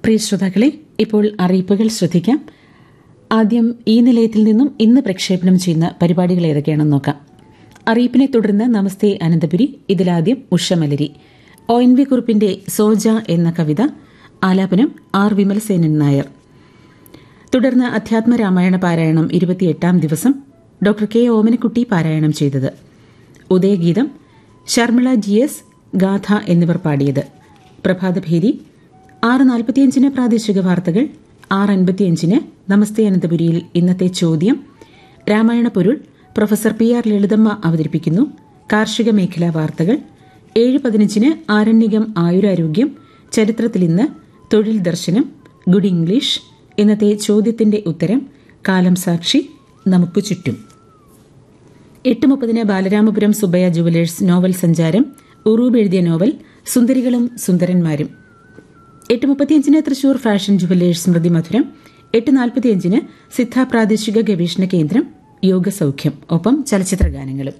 പ്രിയ ശ്രോതാക്കളെ ഇപ്പോൾ അറിയിപ്പുകൾ ശ്രദ്ധിക്കാം ആദ്യം ഈ നിലയത്തിൽ നിന്നും ഇന്ന് പ്രക്ഷേപണം ചെയ്യുന്ന പരിപാടികൾ ഏതൊക്കെയാണെന്ന് നോക്കാം അറിയിപ്പിനെ തുടർന്ന് നമസ്തേ അനന്തപുരി ഇതിലാദ്യം ഉഷമലരി ഒ എൻ വി കുറുപ്പിന്റെ സോജ എന്ന കവിത ആലാപനം ആർ വിമലസേനൻ നായർ തുടർന്ന് അധ്യാത്മ രാമായണ പാരായണം ഇരുപത്തിയെട്ടാം ദിവസം ഡോക്ടർ കെ ഓമനക്കുട്ടി പാരായണം ചെയ്തത് ഉദയഗീതം ശർമിള ജി എസ് ഗാഥ എന്നിവർ പാടിയത് പ്രഭാതഭേരി ആറ് നാൽപ്പത്തിയഞ്ചിന് പ്രാദേശിക വാർത്തകൾ ആറ് അൻപത്തിയഞ്ചിന് നമസ്തേ അനന്തപുരിയിൽ ഇന്നത്തെ ചോദ്യം രാമായണ പൊരുൾ പ്രൊഫസർ പി ആർ ലളിതമ്മ അവതരിപ്പിക്കുന്നു കാർഷിക മേഖലാ വാർത്തകൾ ഏഴ് പതിനഞ്ചിന് ആരണ്യകം ആയുരാരോഗ്യം ചരിത്രത്തിൽ ഇന്ന് തൊഴിൽ ദർശനം ഗുഡ് ഇംഗ്ലീഷ് ഇന്നത്തെ ചോദ്യത്തിന്റെ ഉത്തരം കാലം സാക്ഷി നമുക്ക് ചുറ്റും എട്ട് മുപ്പതിന് ബാലരാമപുരം സുബയ്യ ജുവലേഴ്സ് നോവൽ സഞ്ചാരം ഉറൂബ് എഴുതിയ നോവൽ സുന്ദരികളും സുന്ദരന്മാരും എട്ട് മുപ്പത്തിയഞ്ചിന് തൃശൂർ ഫാഷൻ ജുവലേഴ്സ് സ്മൃതി മധുരം എട്ട് നാൽപ്പത്തിയഞ്ചിന് സിദ്ധ പ്രാദേശിക ഗവേഷണ കേന്ദ്രം യോഗസൌഖ്യം ഒപ്പം ചലച്ചിത്ര ഗാനങ്ങളും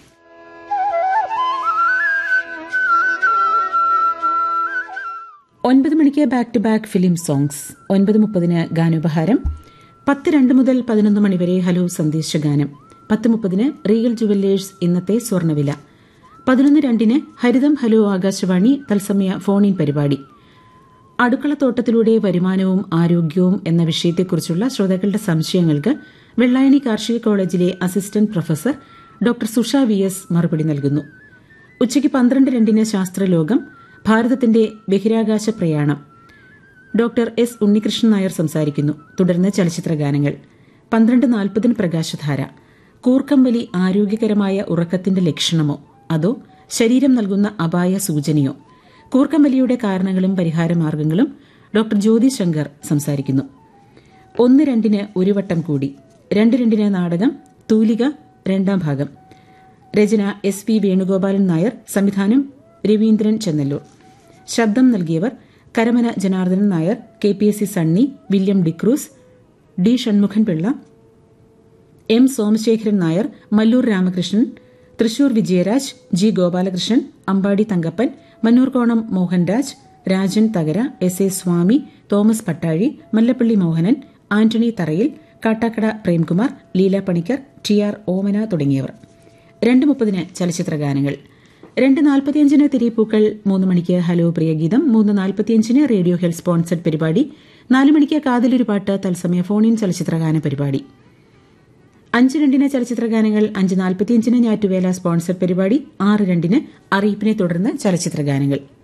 ഒൻപത് മണിക്ക് back to back film songs ഒൻപത് മുപ്പതിന് ഗാനോപഹാരം പത്ത് രണ്ട് മുതൽ പതിനൊന്ന് മണിവരെ ഹലോ സന്ദേശഗാനം പത്ത് മുപ്പതിന് റീഗൽ ജുവല്ലേഴ്സ് ഇന്നത്തെ സ്വർണ്ണവില പതിനൊന്ന് രണ്ടിന് ഹരിതം ഹലോ ആകാശവാണി തത്സമയ ഫോൺ ഇൻ പരിപാടി അടുക്കളത്തോട്ടത്തിലൂടെ വരുമാനവും ആരോഗ്യവും എന്ന വിഷയത്തെക്കുറിച്ചുള്ള ശ്രോതാക്കളുടെ സംശയങ്ങൾക്ക് വെള്ളായണി കാർഷിക കോളേജിലെ assistant professor doctor Susha V S മറുപടി നൽകുന്നു ഉച്ചയ്ക്ക് പന്ത്രണ്ട് രണ്ടിന് ശാസ്ത്രലോകം ഭാരതത്തിന്റെ ബഹിരാകാശ പ്രയാണം ഡോക്ടർ എസ് ഉണ്ണികൃഷ്ണൻ നായർ സംസാരിക്കുന്നു തുടർന്ന് ചലച്ചിത്ര ഗാനങ്ങൾ പന്ത്രണ്ട് നാൽപ്പതിന് പ്രകാശധാര കൂർക്കമ്പലി ആരോഗ്യകരമായ ഉറക്കത്തിന്റെ ലക്ഷണമോ അതോ ശരീരം നൽകുന്ന അപായ സൂചനയോ കൂർക്കമ്പലിയുടെ കാരണങ്ങളും പരിഹാരമാർഗങ്ങളും ഡോക്ടർ ജ്യോതി ശങ്കർ സംസാരിക്കുന്നു ഒന്ന് രണ്ടിന് ഒരു വട്ടം കൂടി രണ്ട് രണ്ടിന് നാടകം തൂലിക രണ്ടാം ഭാഗം രചന എസ് പി വേണുഗോപാലൻ നായർ സംവിധാനം രവീന്ദ്രൻ ചെന്നല്ലൂർ ശബ്ദം നൽകിയവർ Karamana Janardhanan Nair K P S C Sunny William D'Cruz D Shanmukhan Pillai M Somasekharan Nair Mallur Ramakrishnan Thrissur Vijayaraj G Gopalakrishnan Ambadi Thankappan Mannoorkonam Mohanraj Rajan Thakara S A Swamy Thomas Pattazhi Mallappally Mohanan Antony Tharayil Kattakada Premkumar Leela Panicker T R Omana തുടങ്ങിയവർ രണ്ട് മുപ്പതിന് ചലച്ചിത്ര ഗാനങ്ങൾ രണ്ട് നാൽപ്പത്തിയഞ്ചിന് തിരിപ്പൂക്കൾ മൂന്ന് മണിക്ക് ഹലോ പ്രിയഗീതം മൂന്ന് നാൽപ്പത്തിയഞ്ചിന് റേഡിയോ ഹെൽത്ത് സ്പോൺസർഡ് പരിപാടി നാല് മണിക്ക് കാതിലൊരു പാട്ട് തത്സമയ ഫോണിൻ ചലച്ചിത്രഗാന പരിപാടി അഞ്ച് രണ്ടിന് ചലച്ചിത്ര ഗാനങ്ങൾ അഞ്ച് നാൽപ്പത്തിയഞ്ചിന് ഞാറ്റുവേല സ്പോൺസർ പരിപാടി ആറ് രണ്ടിന് അറിയിപ്പിനെ തുടർന്ന് ചലച്ചിത്ര ഗാനങ്ങൾ